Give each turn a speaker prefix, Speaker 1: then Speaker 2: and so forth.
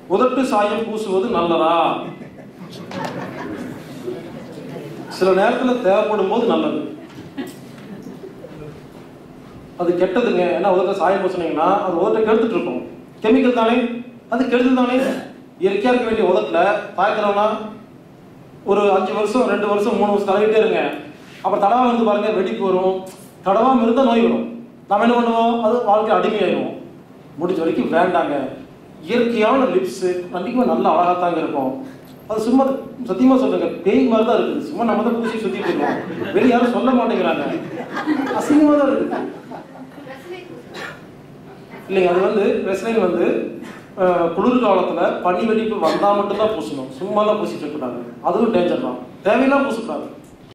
Speaker 1: உதட்டு சாயம் பூசுவது நல்லதா சில நேரத்தில் தேவைப்படும் போது நல்லது அது கெட்டதுங்க ஏன்னா உதட்ட சாயம் பூசுனீங்கன்னா அது உதட்டை கெடுத்துட்டு இருக்கும் கெமிக்கல் தானே அது கெடுதல் தானே இயற்கையாக இருக்க வேண்டிய உதட்டில் தாய்க்கிறோம்னா ஒரு அஞ்சு வருஷம் ரெண்டு வருஷம் மூணு வருஷம் தடவிட்டே இருங்க அப்புறம் தடவா வந்து பாருங்க வெடிப்பு வரும் தடவாம இருந்தால் நோய் வரும் நம்ம என்ன பண்ணுவோம் அது வாழ்க்கை அடிமையாயிடும் முடிஞ்ச வரைக்கும் வேண்டாங்க இயற்கையான லிப்ஸு கண்டிப்பாக நல்லா அழகாத்தாங்க இருக்கும் அது சும்மா சத்தியமா சொல்றேங்க பேய் மாதிரி தான் இருக்குது சும்மா நம்ம தான் பூசி சுத்திட்டு இருக்கோம் வெளிய யாரும் சொல்ல மாட்டேங்கிறாங்க அசிங்கமா தான் இருக்குது இல்லைங்க அது வந்து வெஸ்லைன் வந்து அஹ், குளிர் காலத்துல பனி வெடிப்பு வந்தா மட்டும்தான் பூசணும் சும்மாலாம் பூசிட்டு இருக்கக்கூடாது அதுவும் டேஞ்சர் தான் தேவையெல்லாம் பூசக்கூடாது